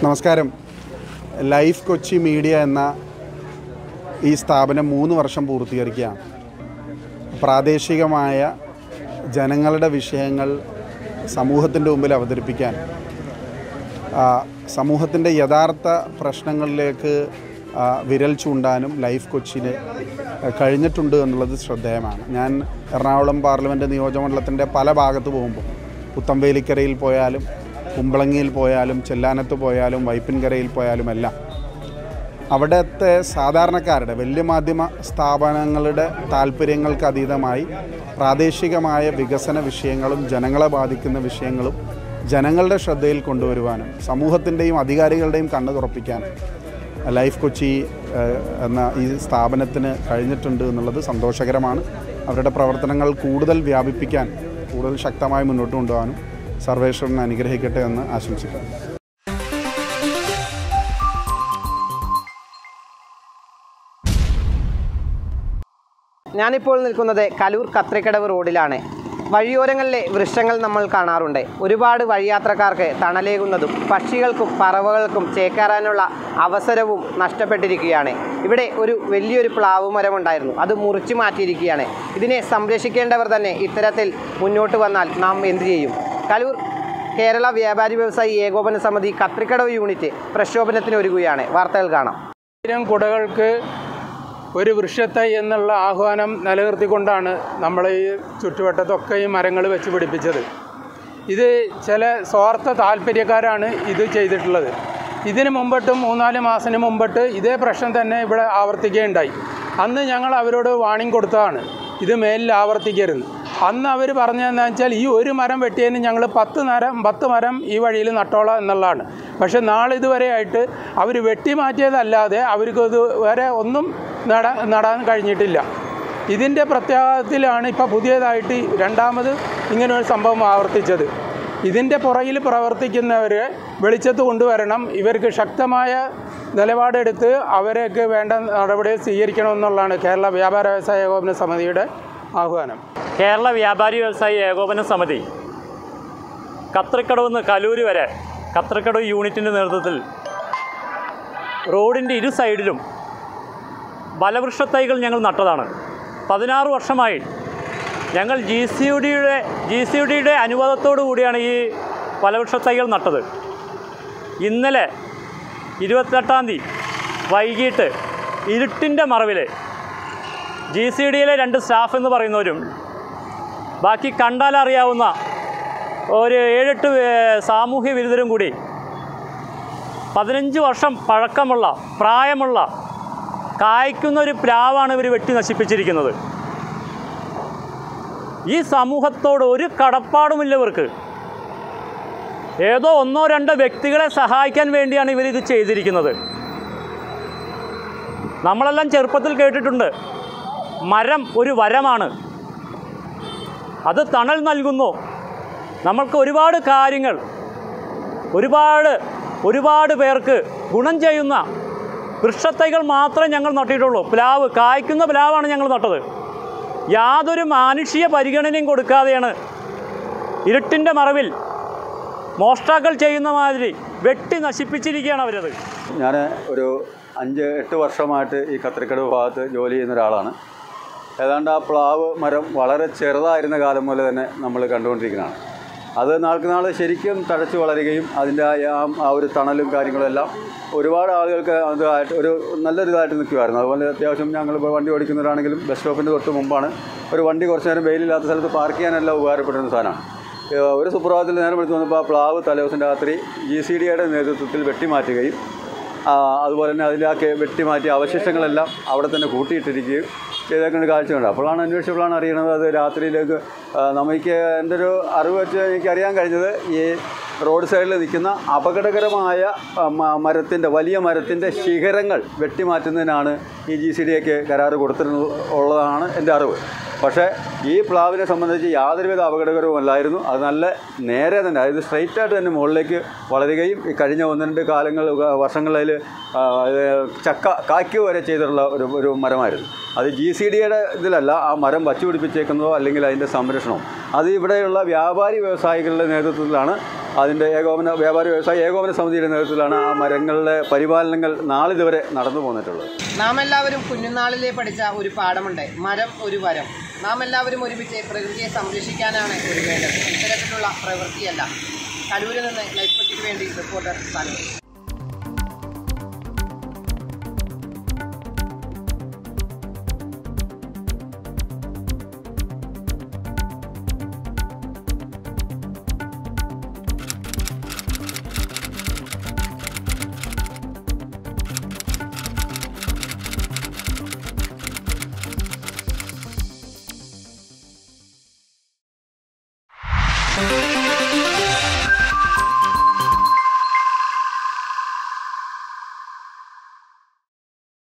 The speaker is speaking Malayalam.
നമസ്കാരം ലൈഫ് കൊച്ചി മീഡിയ എന്ന ഈ സ്ഥാപനം മൂന്ന് വർഷം പൂർത്തീകരിക്കുകയാണ് പ്രാദേശികമായ ജനങ്ങളുടെ വിഷയങ്ങൾ സമൂഹത്തിൻ്റെ മുമ്പിൽ അവതരിപ്പിക്കാൻ ആ, സമൂഹത്തിൻ്റെ യഥാർത്ഥ പ്രശ്നങ്ങളിലേക്ക് ആ, വിരൽ ചൂണ്ടാനും ലൈഫ് കൊച്ചിന് കഴിഞ്ഞിട്ടുണ്ട് എന്നുള്ളത് ശ്രദ്ധേയമാണ് ഞാൻ എറണാകുളം പാർലമെൻറ്റ് നിയോജകമണ്ഡലത്തിൻ്റെ പല ഭാഗത്ത് പോകുമ്പോൾ പുത്തമ്പേലിക്കരയിൽ പോയാലും കുമ്പളങ്ങിയിൽ പോയാലും ചെല്ലാനത്ത് പോയാലും വൈപ്പിൻകരയിൽ പോയാലും എല്ലാം അവിടുത്തെ സാധാരണക്കാരുടെ വലിയ മാധ്യമ സ്ഥാപനങ്ങളുടെ താല്പര്യങ്ങൾക്ക് അതീതമായി പ്രാദേശികമായ വികസന വിഷയങ്ങളും ജനങ്ങളെ ബാധിക്കുന്ന വിഷയങ്ങളും ജനങ്ങളുടെ ശ്രദ്ധയിൽ കൊണ്ടുവരുവാനും സമൂഹത്തിൻ്റെയും അധികാരികളുടെയും കണ്ണു തുറപ്പിക്കാനും ലൈഫ് കൊച്ചി ഏഹ്, എന്ന ഈ സ്ഥാപനത്തിന് കഴിഞ്ഞിട്ടുണ്ട് എന്നുള്ളത് സന്തോഷകരമാണ് അവരുടെ പ്രവർത്തനങ്ങൾ കൂടുതൽ വ്യാപിപ്പിക്കാൻ കൂടുതൽ ശക്തമായി മുന്നോട്ട് കൊണ്ടുപോകാനും സർവേശ്വരൻ അനുഗ്രഹിക്കട്ടെ എന്ന് ആശംസിക്കുന്നു ഞാനിപ്പോൾ നിൽക്കുന്നത് കലൂർ കത്രിക്കടവ് റോഡിലാണ് വഴിയോരങ്ങളിലെ വൃക്ഷങ്ങൾ നമ്മൾ കാണാറുണ്ട് ഒരുപാട് വഴിയാത്രക്കാർക്ക് തണലേകുന്നതും പക്ഷികൾക്കും പറവകൾക്കും ചേക്കേറാനുള്ള അവസരവും നഷ്ടപ്പെട്ടിരിക്കുകയാണ് ഇവിടെ ഒരു വലിയൊരു പ്ലാവ് മരമുണ്ടായിരുന്നു അത് മുറിച്ചു മാറ്റിയിരിക്കുകയാണ് ഇതിനെ സംരക്ഷിക്കേണ്ടവർ തന്നെ ഇത്തരത്തിൽ മുന്നോട്ട് വന്നാൽ നാം എന്തു ചെയ്യും കലൂർ കേരള വ്യാപാരി വ്യവസായി ഏകോപന സമിതി കത്രിക്കടവ് യൂണിറ്റ് പ്രക്ഷോഭനത്തിന് ഒരുങ്ങുകയാണ് വാർത്തകൾ കാണാം ആയിരം കുടകൾക്ക് ഒരു വൃക്ഷത്തൈ എന്നുള്ള ആഹ്വാനം നിലനിർത്തിക്കൊണ്ടാണ് നമ്മൾ ഈ ചുറ്റുവട്ടത്തൊക്കെ ഈ മരങ്ങൾ വെച്ച് പിടിപ്പിച്ചത് ഇത് ചില സ്വാർത്ഥ താല്പര്യക്കാരാണ് ഇത് ചെയ്തിട്ടുള്ളത് ഇതിന് മുമ്പിട്ടും മൂന്നാല് മാസത്തിന് മുമ്പിട്ട് ഇതേ പ്രശ്നം തന്നെ ഇവിടെ ആവർത്തിക്കുകയുണ്ടായി അന്ന് ഞങ്ങൾ അവരോട് വാണിംഗ് കൊടുത്തതാണ് ഇത് മേലിൽ ആവർത്തിക്കരുത് അന്ന് അവർ പറഞ്ഞതെന്ന് വെച്ചാൽ ഈ ഒരു മരം വെട്ടിയതിന് ഞങ്ങൾ പത്ത് മരം പത്ത് മരം ഈ വഴിയിൽ നട്ടോളാം എന്നുള്ളതാണ് പക്ഷെ നാളെ ഇതുവരെ ആയിട്ട് അവർ വെട്ടി മാറ്റിയതല്ലാതെ അവർക്ക് ഇത് വരെ ഒന്നും നടാ നടാൻ കഴിഞ്ഞിട്ടില്ല ഇതിൻ്റെ പ്രത്യാഘാതത്തിലാണ് ഇപ്പോൾ പുതിയതായിട്ട് രണ്ടാമത് ഇങ്ങനെ ഒരു സംഭവം ആവർത്തിച്ചത് ഇതിൻ്റെ പുറകിൽ പ്രവർത്തിക്കുന്നവരെ വെളിച്ചത്ത് കൊണ്ടുവരണം ഇവർക്ക് ശക്തമായ നിലപാടെടുത്ത് അവരെയൊക്കെ വേണ്ട നടപടി സ്വീകരിക്കണമെന്നുള്ളതാണ് കേരള വ്യാപാര വ്യവസായ ഏകോപന സമിതിയുടെ ആഹ്വാനം കേരള വ്യാപാരി വ്യവസായി ഏകോപന സമിതി കത്രിക്കടവ് നിന്ന് കലൂര് വരെ കത്രിക്കടവ് യൂണിറ്റിൻ്റെ നേതൃത്വത്തിൽ റോഡിൻ്റെ ഇരു സൈഡിലും ബലവൃക്ഷത്തൈകൾ ഞങ്ങൾ നട്ടതാണ് പതിനാറ് വർഷമായി ഞങ്ങൾ ജി സി യു ഡിയുടെ ജി സി യു ഡിയുടെ അനുവാദത്തോടു കൂടിയാണ് ഈ ബലവൃക്ഷത്തൈകൾ നട്ടത് ഇന്നലെ ഇരുപത്തെട്ടാം തീയതി വൈകിട്ട് ഇരുട്ടിൻ്റെ മറവിൽ ജി സി ഡിയിലെ രണ്ട് സ്റ്റാഫ് എന്ന് പറയുന്നവരും ബാക്കി കണ്ടാലറിയാവുന്ന ഒരു ഏഴെട്ട് പേ- സാമൂഹ്യ വിരുദ്ധരും കൂടി പതിനഞ്ച് വർഷം പഴക്കമുള്ള പ്രായമുള്ള കായ്ക്കുന്ന ഒരു പ്ലാവാണ് ഇവർ വെട്ടി നശിപ്പിച്ചിരിക്കുന്നത് ഈ സമൂഹത്തോട് ഒരു കടപ്പാടുമില്ല ഇവർക്ക് ഏതോ ഒന്നോ രണ്ടോ വ്യക്തികളെ സഹായിക്കാൻ വേണ്ടിയാണ് ഇവരിത് ചെയ്തിരിക്കുന്നത് നമ്മളെല്ലാം ചെറുപ്പത്തിൽ കേട്ടിട്ടുണ്ട് മരം ഒരു വരമാണ് അത് തണൽ നൽകുന്നു നമ്മൾക്ക് ഒരുപാട് കാര്യങ്ങൾ ഒരുപാട് ഒരുപാട് പേർക്ക് ഗുണം ചെയ്യുന്ന വൃക്ഷത്തൈകൾ മാത്രമേ ഞങ്ങൾ നട്ടിട്ടുള്ളൂ പ്ലാവ് കായ്ക്കുന്ന പ്ലാവാണ് ഞങ്ങൾ നട്ടത് യാതൊരു മാനുഷിക പരിഗണനയും കൊടുക്കാതെയാണ് ഇരുട്ടിൻ്റെ മറവിൽ മോഷ്ടാക്കൾ ചെയ്യുന്ന മാതിരി വെട്ടി നശിപ്പിച്ചിരിക്കുകയാണ് അവരത് ഞാൻ ഒരു അഞ്ച് എട്ട് വർഷമായിട്ട് ഈ കത്രിക്കടവ് ഭാഗത്ത് ജോലി ചെയ്യുന്ന ഒരാളാണ് ഏതാണ്ട് ആ പ്ലാവ് മരം വളരെ ചെറുതായിരുന്ന കാലം മുതൽ തന്നെ നമ്മൾ കണ്ടുകൊണ്ടിരിക്കുന്നതാണ് അത് നാൾക്ക് നാൾ ശരിക്കും തഴച്ചു വളരുകയും അതിൻ്റെ ആ ആ- ആ ഒരു തണലും കാര്യങ്ങളും എല്ലാം ഒരുപാട് ആളുകൾക്ക് അതായിട്ട് ഒരു നല്ലൊരു ഇതായിട്ട് നിൽക്കുമായിരുന്നു അതുപോലെ അത്യാവശ്യം ഞങ്ങൾ ഇപ്പോൾ വണ്ടി ഓടിക്കുന്നവരാണെങ്കിലും ബസ് സ്റ്റോപ്പിൻ്റെ തൊട്ട് മുമ്പാണ് ഒരു വണ്ടി കുറച്ച് നേരം വെയിലില്ലാത്ത സ്ഥലത്ത് പാർക്ക് ചെയ്യാനെല്ലാം ഉപകാരപ്പെടുന്ന സാധനമാണ് ഏഹ് ഒരു സുപ്രഭാതത്തിൽ നേരം എടുത്ത് വന്നപ്പോൾ ആ പ്ലാവ് തലേദിവസം രാത്രി ജി സി ഡിയുടെ നേതൃത്വത്തിൽ വെട്ടിമാറ്റുകയും ആ, അതുപോലെ തന്നെ അതിലെ ആ കെ- വെട്ടിമാറ്റിയ അവശിഷ്ടങ്ങളെല്ലാം അവിടെ തന്നെ കൂട്ടിയിട്ടിരിക്കുകയും ചെയ്തേക്കുന്ന കാഴ്ച കണ്ടു അപ്പോഴാണ് അന്വേഷിച്ചപ്പോഴാണ് അറിയണത് അത് രാത്രിയിലേക്ക് ആ, നമുക്ക് എൻ്റെ ഒരു അറിവ് വെച്ച് എനിക്ക് അറിയാൻ കഴിഞ്ഞത് ഈ റോഡ് സൈഡിൽ നിൽക്കുന്ന അപകടകരമായ ആ, മ- മരത്തിൻ്റെ വലിയ മരത്തിൻ്റെ ശിഖരങ്ങൾ വെട്ടിമാറ്റുന്നതിനാണ് ഈ ജി സി ഡിയൊക്കെ കരാറ് കൊടുത്തിരുന്നത് ഉള്ളതാണ് എൻ്റെ അറിവ് പക്ഷേ ഈ പ്ലാവിനെ സംബന്ധിച്ച് യാതൊരുവിധ അപകടകരവുമല്ലായിരുന്നു അത് നല്ല നേരെ തന്നെ അതായത് സ്ട്രൈറ്റ് ആയിട്ട് തന്നെ മുകളിലേക്ക് വളരുകയും ഈ കഴിഞ്ഞ ഒന്ന് രണ്ട് കാലങ്ങൾ വർഷങ്ങളിൽ ചക്ക കായ്ക്കുക വരെ ചെയ്തിട്ടുള്ള ഒരു ഒരു മരമായിരുന്നു അത് ജി സി ഡിയുടെ ഇതിലല്ല ആ മരം വച്ചു പിടിപ്പിച്ചേക്കുന്നതോ അല്ലെങ്കിൽ അതിൻ്റെ സംരക്ഷണവും അത് ഇവിടെയുള്ള വ്യാപാരി വ്യവസായികളുടെ നേതൃത്വത്തിലാണ് അതിൻ്റെ ഏകോപന വ്യാപാരി വ്യവസായ ഏകോപന സമിതിയുടെ നേതൃത്വത്തിലാണ് ആ മരങ്ങളുടെ പരിപാലനങ്ങൾ നാളിതുവരെ നടന്നു പോന്നിട്ടുള്ളത് നാം എല്ലാവരും കുഞ്ഞുനാളിലെ പഠിച്ച ഒരു പാഠമുണ്ട് മരം ഒരു വരം നാം എല്ലാവരും ഒരുമിച്ച് പ്രകൃതിയെ സംരക്ഷിക്കാനാണ് ഒരുങ്ങേണ്ടത് ഇത്തരത്തിലുള്ള പ്രവൃത്തിയല്ല കലൂരിൽ നിന്ന് ലൈഫ് പറ്റിക്ക് വേണ്ടി റിപ്പോർട്ടർ സ്ഥലം